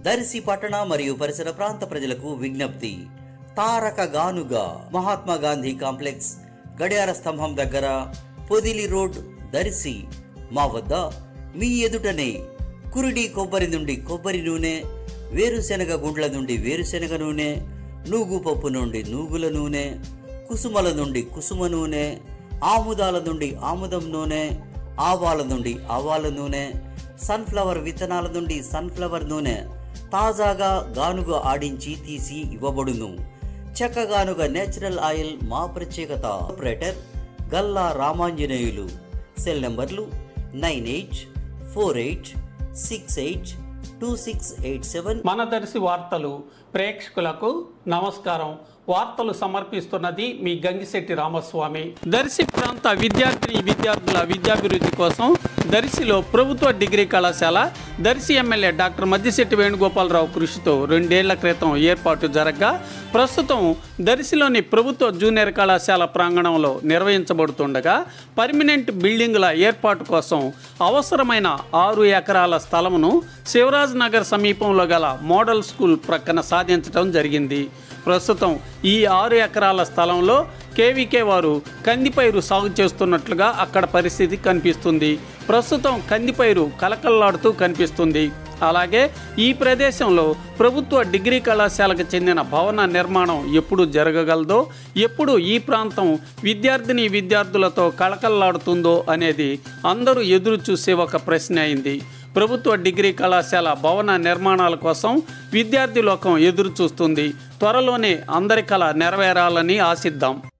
దర్శి పట్టణ మరియు పరిసర ప్రాంత ప్రజలకు విజ్ఞప్తి తారక గానుగా మహాత్మా గాంధీ కాంప్లెక్స్ గడియార స్తంభం దగ్గర పొదిలి రోడ్ దర్శి మా వద్ద మీ ఎదుటనే కురిడి కొబ్బరి నుండి కొబ్బరి నూనె వేరుశెనగ గుండ్ల నుండి వేరుశెనగ నూనె నూగు పప్పు నుండి నూగుల నూనె కుసుమల నుండి కుసుమ నూనె ఆముదాల నుండి ఆముదం నూనె ఆవాల నుండి ఆవాల నూనె సన్ఫ్లవర్ విత్తనాల నుండి సన్ఫ్లవర్ నూనె తాజాగా గానుగ ఆడించి తీసి ఇవ్వబడును చెక్కగానుగ నేచురల్ ఆయిల్ మా ప్రత్యేకత ఆపరేటర్ గల్లా రామాంజనేయులు సెల్ నంబర్లు nine eight four eight six eight two six eight seven మన దర్శి వార్తలు ప్రేక్షకులకు నమస్కారం వార్తలు సమర్పిస్తున్నది మీ గంగిశెట్టి రామస్వామి దర్శి ప్రాంత విద్యార్థిని విద్యార్థుల విద్యాభివృద్ధి కోసం దర్శిలో ప్రభుత్వ డిగ్రీ కళాశాల దర్శి ఎమ్మెల్యే డాక్టర్ మద్దిశెట్టి వేణుగోపాలరావు కృషితో రెండేళ్ల క్రితం ఏర్పాటు జరగగా ప్రస్తుతం దర్శిలోని ప్రభుత్వ జూనియర్ కళాశాల ప్రాంగణంలో నిర్వహించబడుతుండగా పర్మినెంట్ బిల్డింగుల ఏర్పాటు కోసం అవసరమైన ఆరు ఎకరాల స్థలమును శివరాజ్ నగర్ సమీపంలో గల మోడల్ స్కూల్ ప్రక్కన సాధించడం జరిగింది ప్రస్తుతం ఈ ఆరు ఎకరాల స్థలంలో కేవీకే వారు కందిపైరు సాగు చేస్తున్నట్లుగా అక్కడ పరిస్థితి కనిపిస్తుంది ప్రస్తుతం కందిపైరు కలకల్లాడుతూ కనిపిస్తుంది అలాగే ఈ ప్రదేశంలో ప్రభుత్వ డిగ్రీ కళాశాలకు చెందిన భవన నిర్మాణం ఎప్పుడు జరగగలదో ఎప్పుడు ఈ ప్రాంతం విద్యార్థిని విద్యార్థులతో కళకల్లాడుతుందో అనేది అందరూ ఎదురు చూసే ఒక ప్రశ్న అయింది ప్రభుత్వ డిగ్రీ కళాశాల భవన నిర్మాణాల కోసం విద్యార్థి లోకం ఎదురు చూస్తుంది త్వరలోనే అందరి కళ నెరవేరాలని ఆశిద్దాం